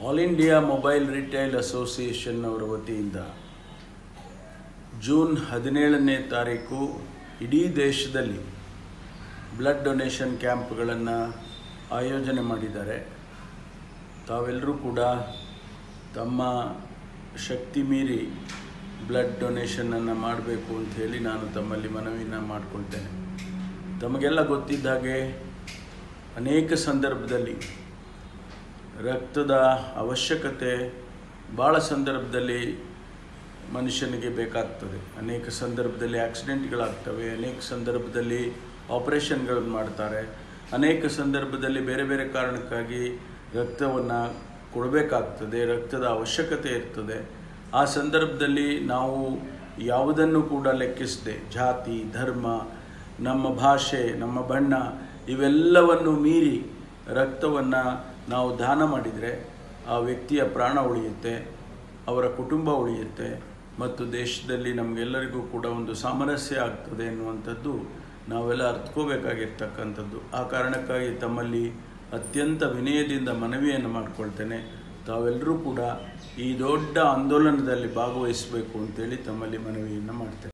all India mobile retail association ಅವರ ವತಿಯಿಂದ June ಹದಿನೇಳನೇ ತಾರೀಕು ಇಡೀ ದೇಶದಲ್ಲಿ ಬ್ಲಡ್ ಡೊನೇಷನ್ ಕ್ಯಾಂಪ್ಗಳನ್ನು ಆಯೋಜನೆ ಮಾಡಿದ್ದಾರೆ ತಾವೆಲ್ಲರೂ ಕೂಡ ತಮ್ಮ ಶಕ್ತಿ ಮೀರಿ ಬ್ಲಡ್ ಡೊನೇಷನನ್ನು ಮಾಡಬೇಕು ಅಂತ ಹೇಳಿ ನಾನು ತಮ್ಮಲ್ಲಿ ಮನವಿನ ಮಾಡಿಕೊಳ್ತೇನೆ ತಮಗೆಲ್ಲ ಗೊತ್ತಿದ್ದ ಹಾಗೆ ಅನೇಕ ಸಂದರ್ಭದಲ್ಲಿ ರಕ್ತದ ಅವಶ್ಯಕತೆ ಭಾಳ ಸಂದರ್ಭದಲ್ಲಿ ಮನುಷ್ಯನಿಗೆ ಬೇಕಾಗ್ತದೆ ಅನೇಕ ಸಂದರ್ಭದಲ್ಲಿ ಆಕ್ಸಿಡೆಂಟ್ಗಳಾಗ್ತವೆ ಅನೇಕ ಸಂದರ್ಭದಲ್ಲಿ ಆಪರೇಷನ್ಗಳನ್ನು ಮಾಡ್ತಾರೆ ಅನೇಕ ಸಂದರ್ಭದಲ್ಲಿ ಬೇರೆ ಬೇರೆ ಕಾರಣಕ್ಕಾಗಿ ರಕ್ತವನ್ನು ಕೊಡಬೇಕಾಗ್ತದೆ ರಕ್ತದ ಅವಶ್ಯಕತೆ ಇರ್ತದೆ ಆ ಸಂದರ್ಭದಲ್ಲಿ ನಾವು ಯಾವುದನ್ನು ಕೂಡ ಲೆಕ್ಕಿಸದೆ ಜಾತಿ ಧರ್ಮ ನಮ್ಮ ಭಾಷೆ ನಮ್ಮ ಬಣ್ಣ ಇವೆಲ್ಲವನ್ನು ಮೀರಿ ರಕ್ತವನ್ನು ನಾವು ದಾನ ಮಾಡಿದರೆ ಆ ವ್ಯಕ್ತಿಯ ಪ್ರಾಣ ಉಳಿಯುತ್ತೆ ಅವರ ಕುಟುಂಬ ಉಳಿಯುತ್ತೆ ಮತ್ತು ದೇಶದಲ್ಲಿ ನಮಗೆಲ್ಲರಿಗೂ ಕೂಡ ಒಂದು ಸಾಮರಸ್ಯ ಆಗ್ತದೆ ಎನ್ನುವಂಥದ್ದು ನಾವೆಲ್ಲ ಅರ್ಥಕೋಬೇಕಾಗಿರ್ತಕ್ಕಂಥದ್ದು ಆ ಕಾರಣಕ್ಕಾಗಿ ತಮ್ಮಲ್ಲಿ ಅತ್ಯಂತ ವಿನಯದಿಂದ ಮನವಿಯನ್ನು ಮಾಡಿಕೊಳ್ತೇನೆ ತಾವೆಲ್ಲರೂ ಕೂಡ ಈ ದೊಡ್ಡ ಆಂದೋಲನದಲ್ಲಿ ಭಾಗವಹಿಸಬೇಕು ಅಂತೇಳಿ ತಮ್ಮಲ್ಲಿ ಮನವಿಯನ್ನು ಮಾಡ್ತೇನೆ